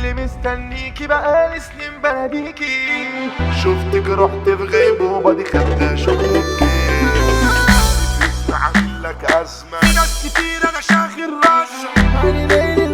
اللي مستنيكي بقالي سنين بناديكي شفتك رحت في غيبوبة دي خدت شغلك عامل لك أزمة في ناس كتير أنا شاغل راسها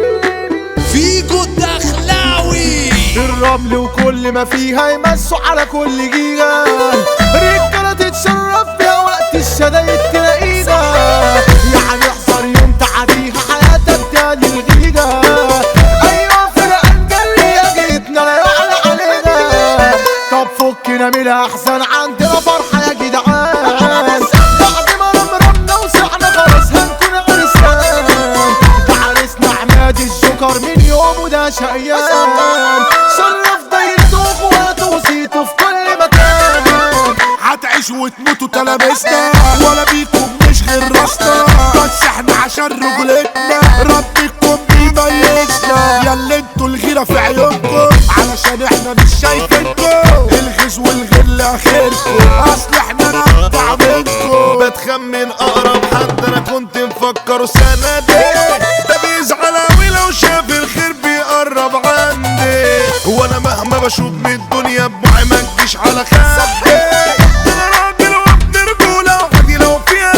فيجو الدخلاوي الرمل وكل ما فيها يمسوا على كل جيجا رجالة تتشرف بيها وقت الشدايد تلاقينا يعني احذر يوم تعديها حياتك تاني الغيجا ايوه فرقة نجلية جيتنا لا يعلى علينا طب فكنا من الاحزان عندنا فرحة يا جدعان بعد ما رمرمنا وسعنا خلاص هنكون عرسان ده عرسنا عماد الجوكر من يومه ده شقيان شرف دايرته واخواته وصيته في كل مكان هتعيش وتموتوا تلامسنا ولا بيكم مش غير راسنا بس احنا عشان رجولتنا ربكم بيميزنا يا اللي انتوا الغيرة في عيونكم علشان احنا مش شايفينكم الغز والغل اخركم اصل احنا نقطع منكم بتخمن اقرب حد انا كنت مفكره سندي ده بيزعل اوي لو شاف الخير بيقرب عندي وانا مهما بشوف من الدنيا بوعي ما تجيش على خدي انا راجل وابن رجوله وعادي لو فيها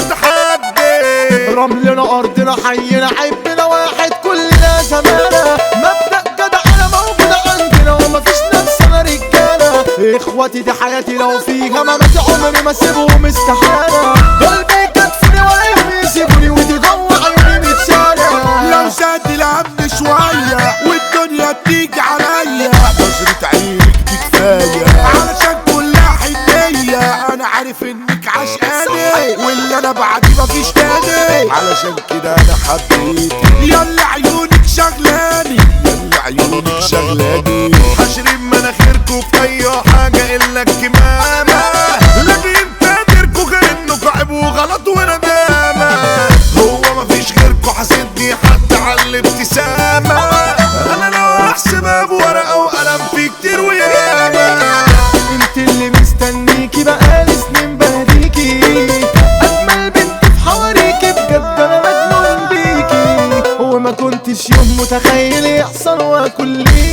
تحدي رملنا ارضنا حينا عيبنا واحد كلنا زمانة مبدأ جدع انا موجود عندنا ومفيش نفسنا رجالة اخواتي دي حياتي لو فيها مماتي عمري ما اسيبهم استحالة دول بيكتفوني ولا يوم يسيبوني ودي جوه عيوني لو متشالة زاد الهم شوية والدنيا بتيجي عليا نظرة عينك دي كفاية علشان كلها حنية أنا عارف إنك عشقاني واللي أنا بعدي مفيش تاني علشان كده أنا حبيت يلا عيونك شغلاني يلا عيونك شغلاني حشرين مناخيركوا في اي حاجه الا الكمامه لكن تقديركوا غير انكوا عيب وغلط وندامه هو مفيش غيركوا حاسدني حتى على الابتسامه انا لو احسبها بورقه وقلم في كتير وياما انت اللي مستنيكي بقالي سنين بهديكي اجمل بنت في حواريكي بجد انا مجنون بيكي وما كنتش يوم متخيل يحصل واكل ليكي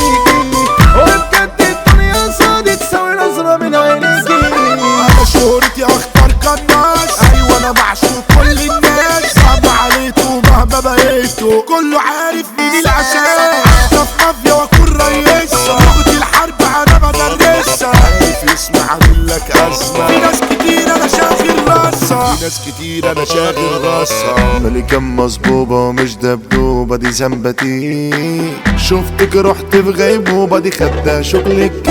وبجد الدنيا صادت تساوي نظرة من عينيكي أنا شهرتي أخطر كناس أيوة أنا معشوق كل الناس صعب عليكم مهما بقيتوا كله عارف مين العشاء أحنا في مافيا وأكون رئيسها لغة الحرب أنا بدرسها في اسمي عامل لك أزمة في ناس كتير أنا شاغل راسها في ناس كتير أنا شاغل راسها ملكة مصبوبة ومش دبدوبة دي زنبتي شفتك رحت في غيبوبة دي خدة شغلك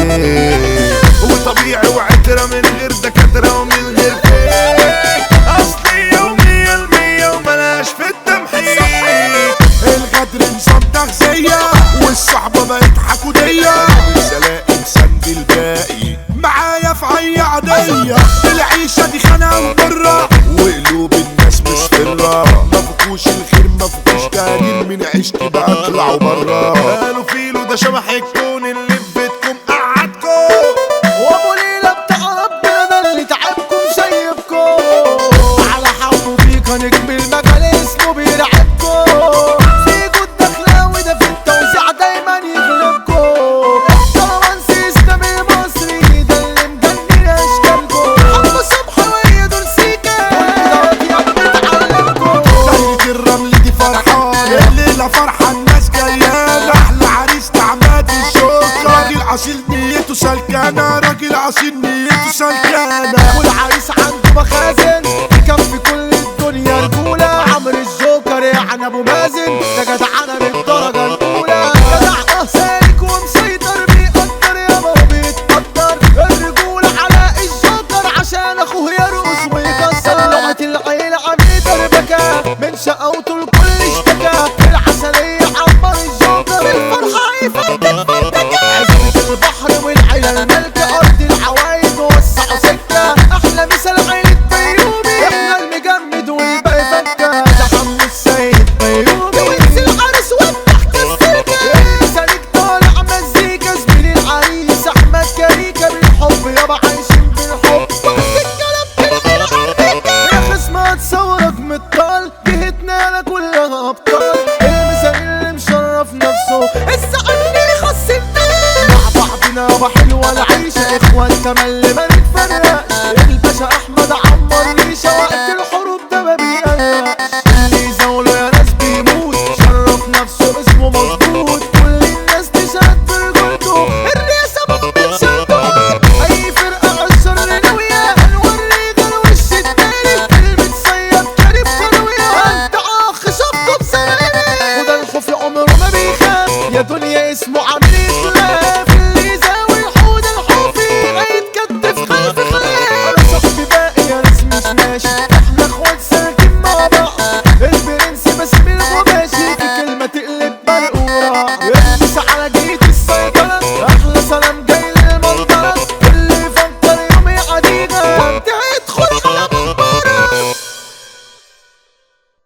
وطبيعي وعترة من غير دكاترة ومن غير فيك أصلية ومية المية وملاش في التمحيك الغدر نظام تغذية والصحبة بقت حكودية سلاقي انسان بالباقي معايا في اي عادية العيشة دي خانة مرة وقلوب الناس مسفرة ما فيكوش الخير ما فيكوش تقدير من عيشتي بقى اطلعوا برا قالوا فيلو ده شبح الكون اللي في بيتكم قعدكم وابو ليلى بتاع ربنا ده اللي تعبكم شايفكم على حوضه فيك نجم المجال اسمه بيرعبكم فيكوا الدخلاوي ده في التوزيع دايما يغلبكم طالما سيستم المصري ده اللي مجنن اشكالكم عمو صبحي وهي دول سيكا كل ده بتعلمكم دايرة الرمل دي فرحانة الليلة فرحة الناس جاية أحلى عريس تعماد الشوكة راجل أصيل نيته سلكانة راجل أصيل نيته سلكانة والعريس عنده مخازن يكفي كل الدنيا رجولة عمرو الجوكر يعني ابو مازن ده جدعانة من